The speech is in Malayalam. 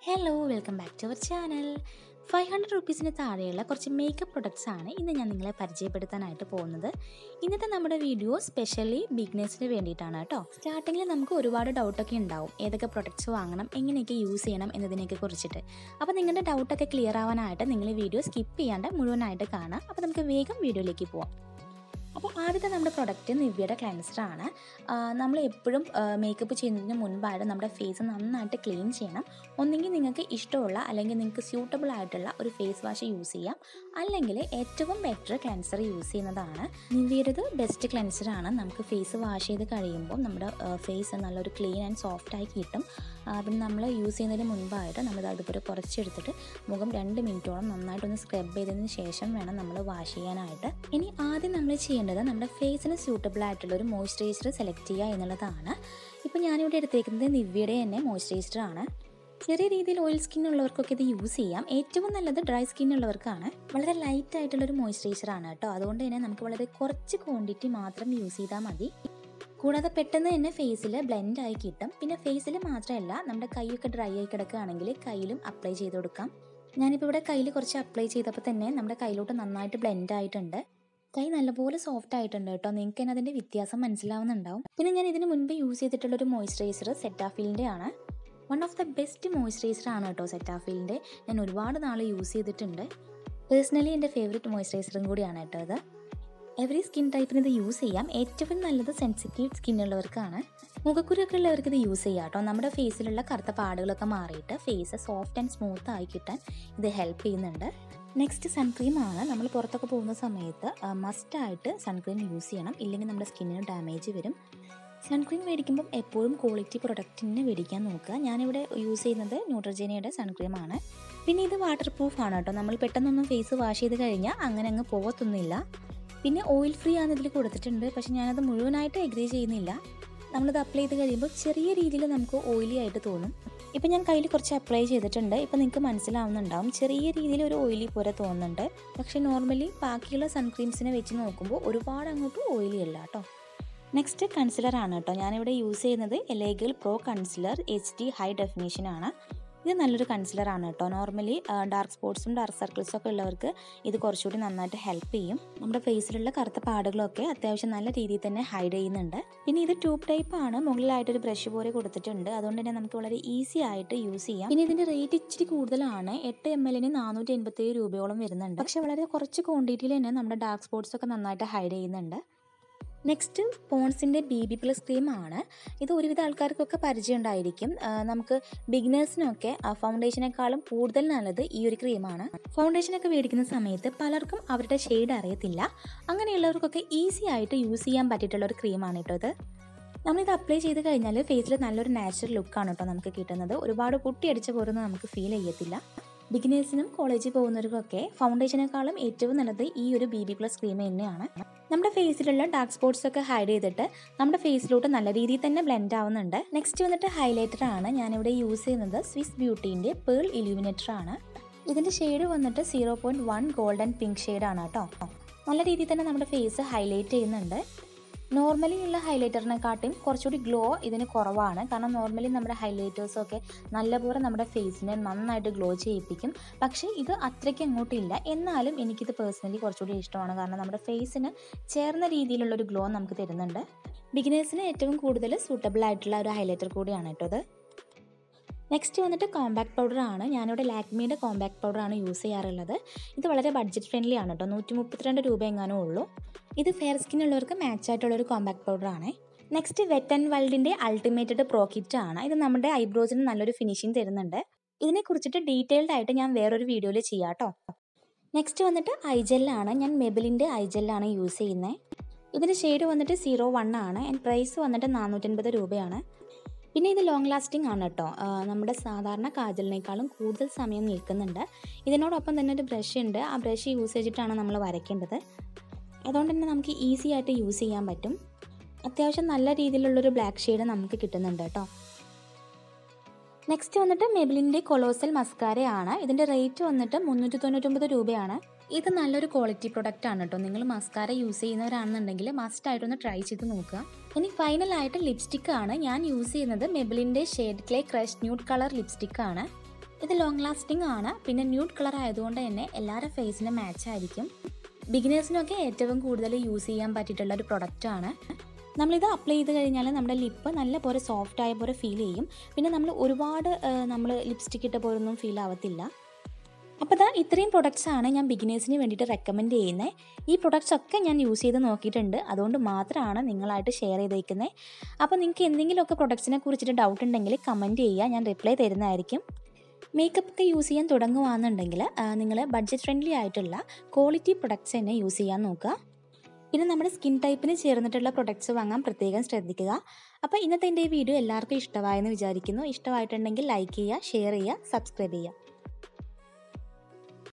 hello welcome back to our channel five hundred റുപ്പീസിന് താഴെയുള്ള കുറച്ച് മേക്കപ്പ് പ്രൊഡക്ട്സ് ആണ് ഇന്ന് ഞാൻ നിങ്ങളെ പരിചയപ്പെടുത്താനായിട്ട് പോകുന്നത് ഇന്നത്തെ നമ്മുടെ വീഡിയോ സ്പെഷ്യലി ബിഗ്നേഴ്സിന് വേണ്ടിയിട്ടാണ് കേട്ടോ സ്റ്റാർട്ടിങ്ങിൽ നമുക്ക് ഒരുപാട് ഡൗട്ടൊക്കെ ഉണ്ടാവും ഏതൊക്കെ പ്രൊഡക്ട്സ് വാങ്ങണം എങ്ങനെയൊക്കെ യൂസ് ചെയ്യണം എന്നതിനെയൊക്കെ കുറിച്ചിട്ട് അപ്പോൾ നിങ്ങളുടെ ഡൗട്ടൊക്കെ ക്ലിയർ ആവാനായിട്ട് നിങ്ങൾ വീഡിയോ സ്കിപ്പ് ചെയ്യാണ്ട് മുഴുവനായിട്ട് കാണാം അപ്പോൾ നമുക്ക് വേഗം വീഡിയോയിലേക്ക് പോവാം അപ്പോൾ ആദ്യത്തെ നമ്മുടെ പ്രൊഡക്റ്റ് നിവ്യയുടെ ക്ലെൻസറാണ് നമ്മൾ എപ്പോഴും മേക്കപ്പ് ചെയ്യുന്നതിന് മുൻപായിട്ട് നമ്മുടെ ഫേസ് നന്നായിട്ട് ക്ലീൻ ചെയ്യണം ഒന്നെങ്കിൽ നിങ്ങൾക്ക് ഇഷ്ടമുള്ള അല്ലെങ്കിൽ നിങ്ങൾക്ക് സ്യൂട്ടബിൾ ആയിട്ടുള്ള ഒരു ഫേസ് വാഷ് യൂസ് ചെയ്യാം അല്ലെങ്കിൽ ഏറ്റവും ബെറ്റർ ക്ലെൻസർ യൂസ് ചെയ്യുന്നതാണ് നിവ്യയുടേത് ബെസ്റ്റ് ക്ലെൻസറാണ് നമുക്ക് ഫേസ് വാഷ് ചെയ്ത് കഴിയുമ്പോൾ നമ്മുടെ ഫേസ് നല്ലൊരു ക്ലീൻ ആൻഡ് സോഫ്റ്റ് ആയി കിട്ടും പിന്നെ നമ്മൾ യൂസ് ചെയ്യുന്നതിന് മുൻപായിട്ട് നമ്മൾ അതുപോലെ കുറച്ചെടുത്തിട്ട് മുഖം രണ്ട് മിനിറ്റോളം നന്നായിട്ടൊന്ന് സ്ക്രബ് ചെയ്തതിന് ശേഷം വേണം നമ്മൾ വാഷ് ചെയ്യാനായിട്ട് ഇനി ആദ്യം നമ്മൾ ചെയ്യേണ്ടത് നമ്മുടെ ഫേസിന് സ്യൂട്ടബിൾ ആയിട്ടുള്ള ഒരു മോയ്സ്ചറൈസർ സെലക്ട് ചെയ്യുക എന്നുള്ളതാണ് ഇപ്പോൾ ഞാനിവിടെ എടുത്തേക്കുന്നത് നിവ്യയുടെ തന്നെ മോയ്സ്ചറൈസർ ആണ് ചെറിയ രീതിയിൽ ഓയിൽ സ്കിൻ ഉള്ളവർക്കൊക്കെ ഇത് യൂസ് ചെയ്യാം ഏറ്റവും നല്ലത് ഡ്രൈ സ്കിൻ ഉള്ളവർക്കാണ് വളരെ ലൈറ്റ് ആയിട്ടുള്ളൊരു മോയ്സ്ചറൈസർ ആണ് കേട്ടോ അതുകൊണ്ട് തന്നെ നമുക്ക് വളരെ കുറച്ച് ക്വാണ്ടിറ്റി മാത്രം യൂസ് ചെയ്താൽ മതി കൂടാതെ പെട്ടെന്ന് തന്നെ ഫേസിൽ ബ്ലെൻഡ് ആയി കിട്ടും പിന്നെ ഫേസിൽ മാത്രമല്ല നമ്മുടെ കൈയൊക്കെ ഡ്രൈ ആയി കിടക്കുകയാണെങ്കിൽ കയ്യിലും അപ്ലൈ ചെയ്ത് കൊടുക്കാം ഞാനിപ്പോൾ ഇവിടെ കയ്യിൽ കുറച്ച് അപ്ലൈ ചെയ്തപ്പോൾ തന്നെ നമ്മുടെ കയ്യിലോട്ട് നന്നായിട്ട് ബ്ലെൻഡ് ആയിട്ടുണ്ട് കൈ നല്ലപോലെ സോഫ്റ്റ് ആയിട്ടുണ്ട് കേട്ടോ നിങ്ങൾക്ക് തന്നെ അതിൻ്റെ വ്യത്യാസം മനസ്സിലാവുന്നുണ്ടാവും പിന്നെ ഞാൻ ഇതിന് മുൻപ് യൂസ് ചെയ്തിട്ടുള്ളൊരു മോയ്സ്ചറൈസർ സെറ്റാഫീലിൻ്റെ ആണ് one of the best moisturiser ആണ് കേട്ടോ സെറ്റാഫീലിൻ്റെ ഞാൻ ഒരുപാട് നാൾ യൂസ് ചെയ്തിട്ടുണ്ട് പേഴ്സണലി എൻ്റെ ഫേവറേറ്റ് മോയ്സ്ചറൈസറും കൂടിയാണ് കേട്ടോ ഇത് എവറി സ്കിൻ ടൈപ്പിന് ഇത് യൂസ് ചെയ്യാം ഏറ്റവും നല്ലത് സെൻസിറ്റീവ് സ്കിൻ ഉള്ളവർക്കാണ് മുഖക്കുരൊക്കെ ഉള്ളവർക്ക് ഇത് യൂസ് ചെയ്യാം കേട്ടോ നമ്മുടെ ഫേസിലുള്ള കറുത്ത പാടുകളൊക്കെ മാറിയിട്ട് ഫേസ് സോഫ്റ്റ് ആൻഡ് സ്മൂത്ത് ആയി കിട്ടാൻ ഇത് ഹെൽപ്പ് ചെയ്യുന്നുണ്ട് നെക്സ്റ്റ് സൺക്രീം ആണ് നമ്മൾ പുറത്തൊക്കെ പോകുന്ന സമയത്ത് മസ്റ്റായിട്ട് സൺക്രീം യൂസ് ചെയ്യണം ഇല്ലെങ്കിൽ നമ്മുടെ സ്കിന്നിന് ഡാമേജ് വരും സൺക്രീം മേടിക്കുമ്പം എപ്പോഴും ക്വാളിറ്റി പ്രൊഡക്റ്റിന് മേടിക്കാൻ നോക്കുക ഞാനിവിടെ യൂസ് ചെയ്യുന്നത് ന്യൂട്രജേനയുടെ സൺക്രീം ആണ് പിന്നെ ഇത് വാട്ടർ പ്രൂഫ് ആണ് കേട്ടോ നമ്മൾ പെട്ടെന്നൊന്നും ഫേസ് വാഷ് ചെയ്ത് കഴിഞ്ഞാൽ അങ്ങനെ അങ്ങ് പോകത്തൊന്നുമില്ല പിന്നെ ഓയിൽ ഫ്രീ ആണ് ഇതിൽ കൊടുത്തിട്ടുണ്ട് പക്ഷെ ഞാനത് മുഴുവനായിട്ട് എഗ്രി ചെയ്യുന്നില്ല നമ്മളിത് അപ്ലൈ ചെയ്ത് കഴിയുമ്പോൾ ചെറിയ രീതിയിൽ നമുക്ക് ഓയിലി ആയിട്ട് തോന്നും ഇപ്പം ഞാൻ കയ്യിൽ കുറച്ച് അപ്ലൈ ചെയ്തിട്ടുണ്ട് ഇപ്പം നിങ്ങൾക്ക് മനസ്സിലാവുന്നുണ്ടാവും ചെറിയ രീതിയിൽ ഒരു ഓയിലി പോലെ തോന്നുന്നുണ്ട് പക്ഷെ നോർമലി ബാക്കിയുള്ള സൺക്രീംസിനെ വെച്ച് നോക്കുമ്പോൾ ഒരുപാട് അങ്ങോട്ട് ഓയിലി അല്ല കേട്ടോ നെക്സ്റ്റ് കൺസിലർ ആണ് കേട്ടോ ഞാനിവിടെ യൂസ് ചെയ്യുന്നത് എലേഗൽ pro concealer H D high definition ആണ് ഇത് നല്ലൊരു കൺസിലർ ആണ് കേട്ടോ നോർമലി ഡാർക്ക് സ്പോട്ട്സും ഡാർക്ക് സർക്കിൾസും ഒക്കെ ഉള്ളവർക്ക് ഇത് കുറച്ചുകൂടി നന്നായിട്ട് ഹെൽപ്പ് ചെയ്യും നമ്മുടെ ഫേസിലുള്ള കറുത്ത പാടുകളൊക്കെ അത്യാവശ്യം നല്ല രീതിയിൽ തന്നെ ഹൈഡ് ചെയ്യുന്നുണ്ട് പിന്നെ ഇത് ട്യൂബ് ടൈപ്പ് ആണ് മുകളിലായിട്ട് ഒരു ബ്രഷ് പോലെ കൊടുത്തിട്ടുണ്ട് അതുകൊണ്ട് തന്നെ നമുക്ക് വളരെ ഈസി ആയിട്ട് യൂസ് ചെയ്യാം പിന്നെ ഇതിന്റെ റേറ്റ് ഇച്ചിരി കൂടുതലാണ് എട്ട് എം എല്ലിന് നാനൂറ്റി എൺപത്തി ഏഴ് രൂപയോളം വരുന്നുണ്ട് പക്ഷെ വളരെ കുറച്ച് ക്വാണ്ടിറ്റിയിൽ തന്നെ നമ്മുടെ ഡാർക്ക് സ്പോട്ട്സ് ഒക്കെ നന്നായിട്ട് ഹൈഡ് ചെയ്യുന്നുണ്ട് നെക്സ്റ്റ് പോൺസിൻ്റെ ബി ബി പ്ലസ് ക്രീം ആണ് ഇത് ഒരുവിധ ആൾക്കാർക്കൊക്കെ പരിചയം ഉണ്ടായിരിക്കും നമുക്ക് ബിഗിനേഴ്സിനൊക്കെ ഫൗണ്ടേഷനേക്കാളും കൂടുതൽ നല്ലത് ഈ ഒരു ക്രീമാണ് ഫൗണ്ടേഷനൊക്കെ മേടിക്കുന്ന സമയത്ത് പലർക്കും അവരുടെ ഷെയ്ഡ് അറിയത്തില്ല അങ്ങനെയുള്ളവർക്കൊക്കെ ഈസി ആയിട്ട് യൂസ് ചെയ്യാൻ പറ്റിയിട്ടുള്ള ഒരു ക്രീമാണ് കേട്ടോ ഇത് നമ്മളിത് അപ്ലൈ ചെയ്ത് കഴിഞ്ഞാൽ ഫേസിൽ നല്ലൊരു നാച്ചുറൽ ലുക്കാണ് കേട്ടോ നമുക്ക് കിട്ടുന്നത് ഒരുപാട് പൊട്ടിയടിച്ച പോലൊന്നും നമുക്ക് ഫീൽ ചെയ്യത്തില്ല ബിഗിനേഴ്സിനും കോളേജിൽ പോകുന്നവർക്കൊക്കെ ഫൗണ്ടേഷനേക്കാളും ഏറ്റവും നല്ലത് ഈ ഒരു ബി ബി പ്ലസ് ക്രീം തന്നെയാണ് നമ്മുടെ ഫേസിലുള്ള ഡാർക്ക് സ്പോട്ട്സ് ഒക്കെ ഹൈഡ് ചെയ്തിട്ട് നമ്മുടെ ഫേസിലോട്ട് നല്ല രീതിയിൽ തന്നെ ബ്ലെൻഡ് ആവുന്നുണ്ട് നെക്സ്റ്റ് വന്നിട്ട് ഹൈലൈറ്റർ ആണ് ഞാനിവിടെ യൂസ് ചെയ്യുന്നത് സ്വിസ് ബ്യൂട്ടീൻ്റെ പേൾ ഇലൂമിനേറ്റർ ആണ് ഇതിൻ്റെ ഷെയ്ഡ് വന്നിട്ട് zero point one golden pink ഷെയ്ഡാണ് കേട്ടോ നല്ല രീതിയിൽ തന്നെ നമ്മുടെ ഫേസ് ഹൈലൈറ്റ് ചെയ്യുന്നുണ്ട് നോർമലി ഉള്ള ഹൈലൈറ്ററിനെക്കാട്ടിയും കുറച്ചുകൂടി ഗ്ലോ ഇതിന് കുറവാണ് കാരണം നോർമലി നമ്മുടെ ഹൈലൈറ്റേഴ്സൊക്കെ നല്ലപോലെ നമ്മുടെ ഫേസിനെ നന്നായിട്ട് ഗ്ലോ ചെയ്യിപ്പിക്കും പക്ഷേ ഇത് അത്രയ്ക്ക് അങ്ങോട്ടില്ല എന്നാലും എനിക്കിത് പേഴ്സണലി കുറച്ചുകൂടി ഇഷ്ടമാണ് കാരണം നമ്മുടെ ഫേസിന് ചേർന്ന രീതിയിലുള്ള ഒരു ഗ്ലോ നമുക്ക് തരുന്നുണ്ട് ബിഗിനേഴ്സിന് ഏറ്റവും കൂടുതൽ സൂട്ടബിൾ ആയിട്ടുള്ള ഒരു ഹൈലൈറ്റർ കൂടിയാണ് കേട്ടോ ഇത് നെക്സ്റ്റ് വന്നിട്ട് കോമ്പാക്ട് പൗഡർ ആണ് ഞാനിവിടെ ലാക്മിയുടെ കോമ്പാക്ട് പൗഡർ ആണ് യൂസ് ചെയ്യാറുള്ളത് ഇത് വളരെ ബഡ്ജറ്റ് ഫ്രണ്ട്ലി ആണ് കേട്ടോ നൂറ്റി മുപ്പത്തിരണ്ട് രൂപ എങ്ങാനും ഉള്ളൂ ഇത് ഫെയർ സ്കിൻ ഉള്ളവർക്ക് മാച്ച് ആയിട്ടുള്ളൊരു കോമ്പാക്ട് പൗഡർ ആണ് നെക്സ്റ്റ് വെറ്റ് ആൻഡ് വൈൽഡിൻ്റെ അൾട്ടിമേറ്റഡ് പ്രോ കിറ്റ് ആണ് ഇത് നമ്മുടെ ഐബ്രോസിന് നല്ലൊരു ഫിനിഷിങ് തരുന്നുണ്ട് ഇതിനെ കുറിച്ചിട്ട് ഡീറ്റെയിൽഡ് ആയിട്ട് ഞാൻ വേറൊരു വീഡിയോയിൽ ചെയ്യാം കേട്ടോ നെക്സ്റ്റ് വന്നിട്ട് ഐജെല്ലാണ് ഞാൻ മെബിലിൻ്റെ ഐജെല്ലാണ് യൂസ് ചെയ്യുന്നത് ഇതിൻ്റെ ഷെയ്ഡ് വന്നിട്ട് സീറോ വൺ ആണ് ആൻഡ് പ്രൈസ് വന്നിട്ട് നാനൂറ്റൻപത് രൂപയാണ് പിന്നെ ഇത് ലോങ് ലാസ്റ്റിംഗ് ആണ് കേട്ടോ നമ്മുടെ സാധാരണ കാജലിനേക്കാളും കൂടുതൽ സമയം നിൽക്കുന്നുണ്ട് ഇതിനോടൊപ്പം തന്നെ ഒരു ബ്രഷ് ഉണ്ട് ആ ബ്രഷ് യൂസ് ചെയ്തിട്ടാണ് നമ്മൾ വരയ്ക്കേണ്ടത് അതുകൊണ്ട് തന്നെ നമുക്ക് ഈസി ആയിട്ട് യൂസ് ചെയ്യാൻ പറ്റും അത്യാവശ്യം നല്ല രീതിയിലുള്ളൊരു ബ്ലാക്ക് ഷെയ്ഡ് നമുക്ക് കിട്ടുന്നുണ്ട് കേട്ടോ നെക്സ്റ്റ് വന്നിട്ട് മെബിലിൻ്റെ കൊളോസൽ മസ്കാരയാണ് ഇതിൻ്റെ റേറ്റ് വന്നിട്ട് മുന്നൂറ്റി തൊണ്ണൂറ്റൊമ്പത് രൂപയാണ് ഇത് നല്ലൊരു ക്വാളിറ്റി പ്രൊഡക്റ്റ് ആണ് കേട്ടോ നിങ്ങൾ മസ്കാര യൂസ് ചെയ്യുന്നവരാണെന്നുണ്ടെങ്കിൽ മസ്റ്റ് ആയിട്ടൊന്ന് ട്രൈ ചെയ്ത് നോക്കുക ഇനി ഫൈനലായിട്ട് ലിപ്സ്റ്റിക് ആണ് ഞാൻ യൂസ് ചെയ്യുന്നത് മെബിലിൻ്റെ shade clay crush nude colour lipstick ആണ് ഇത് ലോങ് ലാസ്റ്റിംഗ് ആണ് പിന്നെ ന്യൂഡ് കളർ ആയതുകൊണ്ട് തന്നെ എല്ലാവരുടെ ഫേസിന് മാച്ച് ആയിരിക്കും ബിഗിനേഴ്സിനൊക്കെ ഏറ്റവും കൂടുതൽ യൂസ് ചെയ്യാൻ പറ്റിയിട്ടുള്ള ഒരു പ്രൊഡക്റ്റാണ് നമ്മളിത് അപ്ലൈ ചെയ്ത് കഴിഞ്ഞാൽ നമ്മുടെ ലിപ്പ് നല്ല പോലെ സോഫ്റ്റ് ആയ പോലെ ഫീൽ ചെയ്യും പിന്നെ നമ്മൾ ഒരുപാട് നമ്മൾ ലിപ്സ്റ്റിക് ഇട്ട പോലെ ഒന്നും ഫീൽ ആവത്തില്ല അപ്പോൾ ദാ ഇത്രയും പ്രൊഡക്ട്സ് ആണ് ഞാൻ ബിഗിനേഴ്സിന് വേണ്ടിയിട്ട് റെക്കമെൻഡ് ചെയ്യുന്നത് ഈ പ്രൊഡക്ട്സ് ഒക്കെ ഞാൻ യൂസ് ചെയ്ത് നോക്കിയിട്ടുണ്ട് അതുകൊണ്ട് മാത്രമാണ് നിങ്ങളായിട്ട് ഷെയർ ചെയ്തേക്കുന്നത് അപ്പോൾ നിങ്ങൾക്ക് എന്തെങ്കിലുമൊക്കെ പ്രൊഡക്ട്സിനെ കുറിച്ചിട്ട് ഡൗട്ട് ഉണ്ടെങ്കിൽ കമൻറ്റ് ചെയ്യുക ഞാൻ റിപ്ലൈ തരുന്നതായിരിക്കും മേക്കപ്പ് ഒക്കെ യൂസ് ചെയ്യാൻ തുടങ്ങുകയാണെന്നുണ്ടെങ്കിൽ നിങ്ങൾ ബഡ്ജറ്റ് ഫ്രണ്ട്ലി ആയിട്ടുള്ള ക്വാളിറ്റി പ്രൊഡക്ട്സ് തന്നെ യൂസ് ചെയ്യാൻ നോക്കുക പിന്നെ നമ്മുടെ സ്കിൻ ടൈപ്പിന് ചേർന്നിട്ടുള്ള പ്രൊഡക്ട്സ് വാങ്ങാൻ പ്രത്യേകം ശ്രദ്ധിക്കുക അപ്പോൾ ഇന്നത്തെ എൻ്റെ ഈ വീഡിയോ എല്ലാവർക്കും ഇഷ്ടമായെന്ന് വിചാരിക്കുന്നു ഇഷ്ടമായിട്ടുണ്ടെങ്കിൽ ലൈക്ക് ചെയ്യുക ഷെയർ ചെയ്യുക സബ്സ്ക്രൈബ് ചെയ്യുക